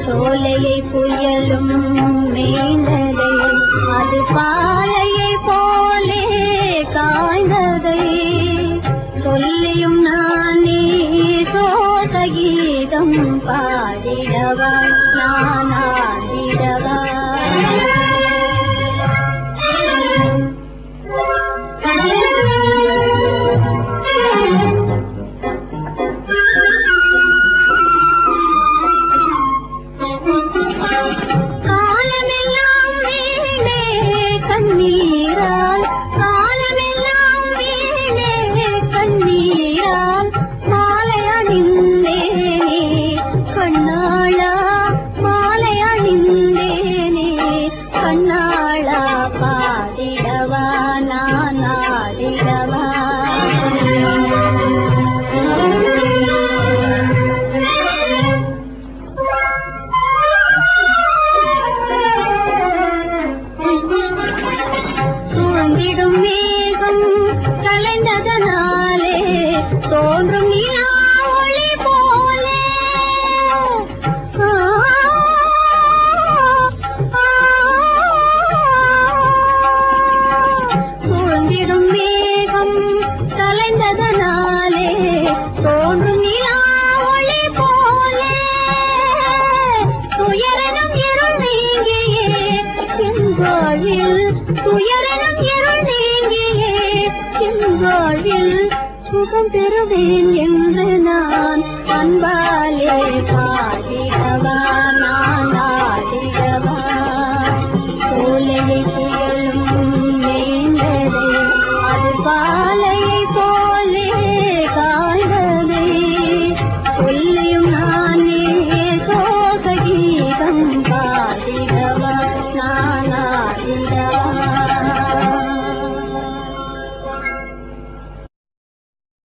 சோலையை புயலும் மேய்ந்ததை அது பாலையை போலே காய்ந்ததை சொல்லியும் நானே சோத கீதம் பாடிடவா நான் ஆடிடவா காலமெல்லாம் வீணே கண்ணீரால் காலமெல்லாம் வீணே கண்ணீரால் மாலை அணிந்தேனே கண்ணாளா மாலை அணிந்தேனே கண்ணாளா பாடிடவா நான் ஆடிடவா சூழ்ந்திடும் மேகம் கலைந்ததனாலே தோன்றும் நிலா ஒளி போலே ஆ, ஆ, சூழ்ந்திடும் மேகம் கலைந்ததனாலே தோன்றும் நிலா ஒளி போலே துயரனும் இருள் நீங்கியே என் வாழ்வில் துயரனும் இருள் நீங்கியே என் வாழ்வில் சுகம் பெறுவேன் என்று நான் அன்பாலே பாடிடவா நான்